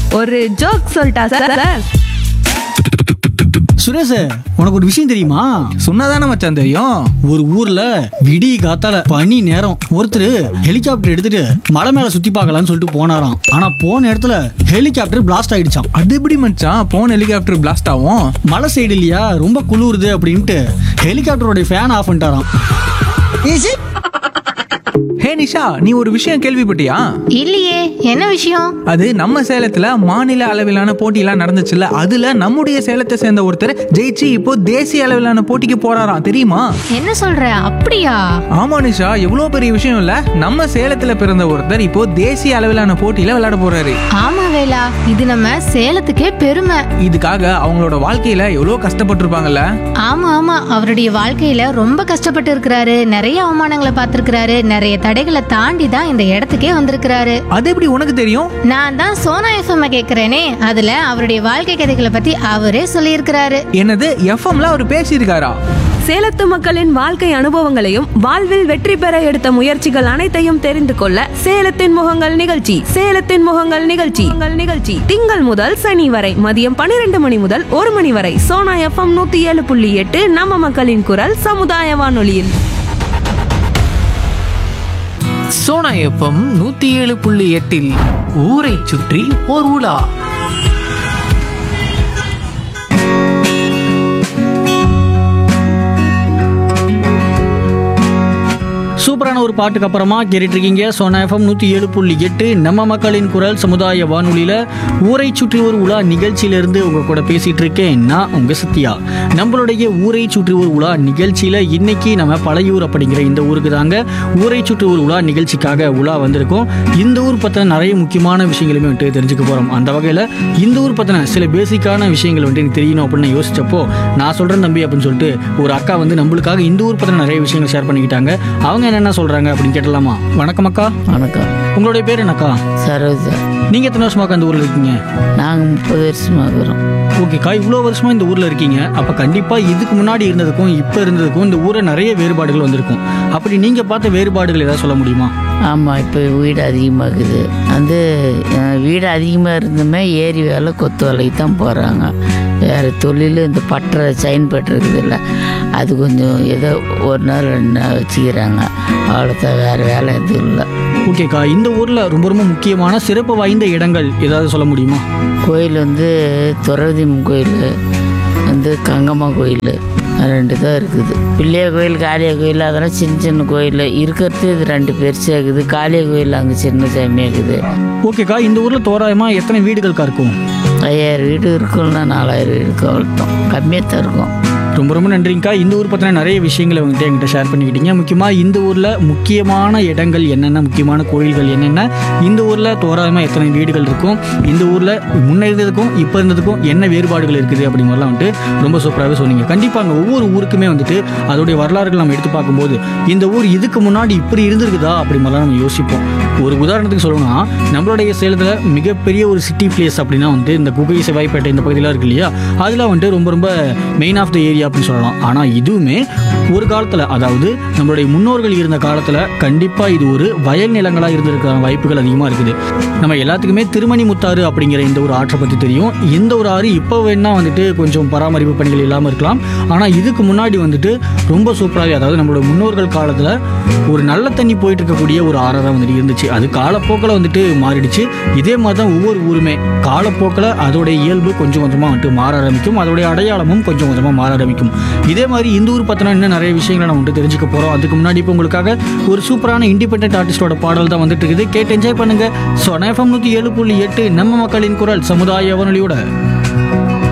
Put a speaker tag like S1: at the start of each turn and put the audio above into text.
S1: ஒரு ஜோக் சொல்லிட்டா sir sir
S2: Suresh உனக்கு ஒரு விஷயம் தெரியுமா
S3: சொன்னாதானே மச்சான் தெரியும்
S2: ஒரு ஊர்ல விடிய காத்தால பனி நேரம் ஒருத்தர் ஹெலிகாப்டர் எடுத்துட்டு மலை மேல சுத்தி பார்க்கலாம்னு சொல்லிட்டு போனாராம் ஆனா போன இடத்துல ஹெலிகாப்டர் பிளாஸ்ட் ஆயிடுச்சாம்
S3: அது எப்படி மச்சான் போன் ஹெலிகாப்டர் பிளாஸ்ட் ஆகும்
S2: மலை சைடு இல்லையா ரொம்ப குளிருது அப்படின்ட்டு ஹெலிகாப்டரோட ஃபேன் ஆஃப் பண்ணிட்டாராம்
S3: ஹே நிஷா நீ ஒரு விஷயம் கேள்விப்பட்டியா
S4: இல்லையே என்ன விஷயம்
S3: அது நம்ம சேலத்துல மாநில அளவிலான போட்டியெல்லாம் நடந்துச்சுல்ல அதுல நம்முடைய சேலத்தை சேர்ந்த ஒருத்தர் ஜெயிச்சு இப்போ தேசிய அளவிலான போட்டிக்கு போறாராம் தெரியுமா
S4: என்ன சொல்ற அப்படியா
S3: ஆமா நிஷா எவ்வளவு பெரிய விஷயம் இல்ல நம்ம சேலத்துல பிறந்த ஒருத்தர் இப்போ தேசிய அளவிலான போட்டியில விளையாட போறாரு
S4: ஆமா வேலா இது நம்ம சேலத்துக்கே பெருமை
S3: இதுக்காக அவங்களோட வாழ்க்கையில எவ்வளவு கஷ்டப்பட்டிருப்பாங்கல்ல
S4: ஆமா ஆமா அவருடைய வாழ்க்கையில ரொம்ப கஷ்டப்பட்டு இருக்கிறாரு நிறைய அவமானங்களை பார்த்திருக்கிறாரு நிறைய தடைகளை தாண்டி தான் இந்த இடத்துக்கே வந்திருக்கிறாரு
S3: அது எப்படி உனக்கு தெரியும்
S4: நான் தான் சோனா எஃப்எம் கேக்குறேனே அதுல அவருடைய வாழ்க்கை கதைகளை பத்தி அவரே சொல்லியிருக்கிறாரு
S3: என்னது எஃப்எம்ல அவர் பேசியிருக்காரா
S1: சேலத்து மக்களின் வாழ்க்கை அனுபவங்களையும் வாழ்வில் வெற்றி பெற எடுத்த முயற்சிகள் அனைத்தையும் தெரிந்து கொள்ள சேலத்தின் முகங்கள் நிகழ்ச்சி சேலத்தின் முகங்கள் நிகழ்ச்சி உங்கள் நிகழ்ச்சி திங்கள் முதல் சனி வரை மதியம் பன்னிரண்டு மணி முதல் ஒரு மணி வரை சோனா எஃப்எம் நூத்தி ஏழு புள்ளி எட்டு நம்ம மக்களின் குரல் சமுதாய வானொலியில்
S5: சோனா எஃப்எம் நூத்தி ஏழு புள்ளி எட்டில் ஊரை சுற்றி ஓர் உலா
S2: சூப்பரான ஒரு பாட்டுக்கு அப்புறமா கேட்டுட்டு இருக்கீங்க சோனா எஃப்எம் நூற்றி ஏழு புள்ளி எட்டு நம்ம மக்களின் குரல் சமுதாய வானொலியில் ஊரை சுற்றி ஒரு உலா நிகழ்ச்சியிலிருந்து உங்க கூட பேசிட்டு இருக்கேன் நான் உங்க சத்யா நம்மளுடைய ஊரை சுற்றி ஒரு உலா நிகழ்ச்சியில் இன்னைக்கு நம்ம பழையூர் அப்படிங்கிற இந்த ஊருக்கு தாங்க ஊரை சுற்றி ஒரு உலா நிகழ்ச்சிக்காக உலா வந்திருக்கோம் இந்த ஊர் பற்றின நிறைய முக்கியமான விஷயங்களுமே வந்துட்டு தெரிஞ்சுக்க போகிறோம் அந்த வகையில் இந்த ஊர் பற்றின சில பேசிக்கான விஷயங்கள் வந்துட்டு எனக்கு தெரியணும் அப்படின்னு யோசிச்சப்போ நான் சொல்கிறேன் தம்பி அப்படின்னு சொல்லிட்டு ஒரு அக்கா வந்து நம்மளுக்காக இந்த ஊர் பற்றின நிறைய விஷயங்கள் ஷேர் பண்ணிக்கிட்டாங்க அவங்க என்னென்ன சொல்கிறாங்க அப்படின்னு கேட்டலாமா வணக்கம் அக்கா
S6: வணக்கம்
S2: உங்களுடைய பேர் என்னக்கா
S6: சரோஜா
S2: நீங்கள் எத்தனை வருஷமாக்கா இந்த ஊரில் இருக்கீங்க
S6: நாங்கள் முப்பது வருஷமாக இருக்கிறோம்
S2: ஓகேக்கா இவ்வளோ வருஷமா இந்த ஊரில் இருக்கீங்க அப்போ கண்டிப்பாக இதுக்கு முன்னாடி இருந்ததுக்கும் இப்போ இருந்ததுக்கும் இந்த ஊரை நிறைய வேறுபாடுகள் வந்திருக்கும் அப்படி நீங்கள் பார்த்த வேறுபாடுகள் ஏதாவது சொல்ல முடியுமா
S6: ஆமாம் இப்போ வீடு அதிகமாகுது வந்து அஹ், வீடு அதிகமாக இருந்துமே ஏரி வேலை கொத்து வேலைக்கு தான் போகிறாங்க வேறு தொழில் இந்த பட்டறை சைன் பட்டு இருக்குதுல்ல அது கொஞ்சம் ஏதோ ஒரு நாள் ரெண்டு நாள் வச்சுக்கிறாங்க அவ்வளோதான் வேறு வேலை எதுவும் இல்லை
S2: ஓகேக்கா இந்த ஊரில் ரொம்ப ரொம்ப முக்கியமான சிறப்பு வாய்ந்த இடங்கள் ஏதாவது சொல்ல முடியுமா
S6: கோயில் வந்து துறவதிமன் கோயில் வந்து கங்கம்மா கோயில் ரெண்டு தான் இருக்குது பிள்ளையா கோயில் காளியா கோயில் அதெல்லாம் சின்ன சின்ன கோயில் இருக்கிறது இது ரெண்டு பெருசாக இருக்குது காளியா கோயில் அங்கே சின்ன சாமியாக இருக்குது
S2: ஓகேக்கா இந்த ஊரில் தோராயமாக எத்தனை வீடுகளுக்கா இருக்கும்
S6: ஐயாயிரம் வீடு இருக்கும்னா நாலாயிரம் வீடு இருக்கும் அவ்வளோதான் கம்மியாக தான் இருக்கும்
S2: ரொம்ப ரொம்ப நன்றிங்கக்கா இந்த ஊர் பற்றின நிறைய விஷயங்களை வந்துட்டு என்கிட்ட ஷேர் பண்ணிக்கிட்டீங்க முக்கியமாக இந்த ஊரில் முக்கியமான இடங்கள் என்னென்ன முக்கியமான கோயில்கள் என்னென்ன இந்த ஊரில் தோராயமாக எத்தனை வீடுகள் இருக்கும் இந்த ஊரில் முன்ன இருந்ததுக்கும் இப்போ இருந்ததுக்கும் என்ன வேறுபாடுகள் இருக்குது அப்படிங்கிறலாம் வந்துட்டு ரொம்ப சூப்பராகவே சொன்னீங்க கண்டிப்பாக அங்கே ஒவ்வொரு ஊருக்குமே வந்துட்டு அதோடைய வரலாறுகள் நம்ம எடுத்து பார்க்கும்போது இந்த ஊர் இதுக்கு முன்னாடி இப்படி இருந்திருக்குதா அப்படி மாதிரிலாம் நம்ம யோசிப்போம் ஒரு உதாரணத்துக்கு சொல்லணும்னா நம்மளுடைய சேலத்தில் மிகப்பெரிய ஒரு சிட்டி பிளேஸ் அப்படின்னா வந்துட்டு இந்த குகை செவ்வாய்ப்பேட்டை இந்த பகுதியெலாம் இருக்கு இல்லையா அதெல்லாம் வந்துட்டு ரொம்ப ரொம்ப மெயின் ஆஃப் த ஏரியா அப்படின்னு சொல்லலாம் ஆனால் இதுவுமே ஒரு காலத்தில் அதாவது நம்மளுடைய முன்னோர்கள் இருந்த காலத்தில் கண்டிப்பாக இது ஒரு வயல் நிலங்களாக இருந்திருக்கிற வாய்ப்புகள் அதிகமாக இருக்குது நம்ம எல்லாத்துக்குமே திருமணி முத்தாறு அப்படிங்கிற இந்த ஒரு ஆற்றை பற்றி தெரியும் இந்த ஒரு ஆறு இப்போ வேணா வந்துட்டு கொஞ்சம் பராமரிப்பு பணிகள் இல்லாமல் இருக்கலாம் ஆனால் இதுக்கு முன்னாடி வந்துட்டு ரொம்ப சூப்பராகவே அதாவது நம்மளோட முன்னோர்கள் காலத்தில் ஒரு நல்ல தண்ணி போயிட்டு இருக்கக்கூடிய ஒரு ஆறாக தான் வந்துட்டு இருந்துச்சு அது காலப்போக்கில் வந்துட்டு மாறிடுச்சு இதே மாதிரி தான் ஒவ்வொரு ஊருமே காலப்போக்கில் அதோடைய இயல்பு கொஞ்சம் கொஞ்சமாக வந்துட்டு மாற ஆரம்பிக்கும் அதோடைய அடையாளமும் கொஞ்சம் கொஞ்சமாக மாற ஆரம்பிக்கும் இதே மாதிரி இந்த ஊர் பற்றின இன்னும் நிறைய விஷயங்களை நம்ம வந்துட்டு தெரிஞ்சுக்க போகிறோம் அதுக்கு முன்னாடி இப்போ உங்களுக்காக ஒரு சூப்பரான இண்டிபெண்டன்ட் ஆர்டிஸ்டோட பாடல் தான் வந்துட்டு இருக்குது கேட்டு என்ஜாய் பண்ணுங்க ஸோ எஃப்எம் நூற்றி ஏழு புள்ளி எட்டு நம்ம மக்களின் குரல் சமுதாய வானொலியோட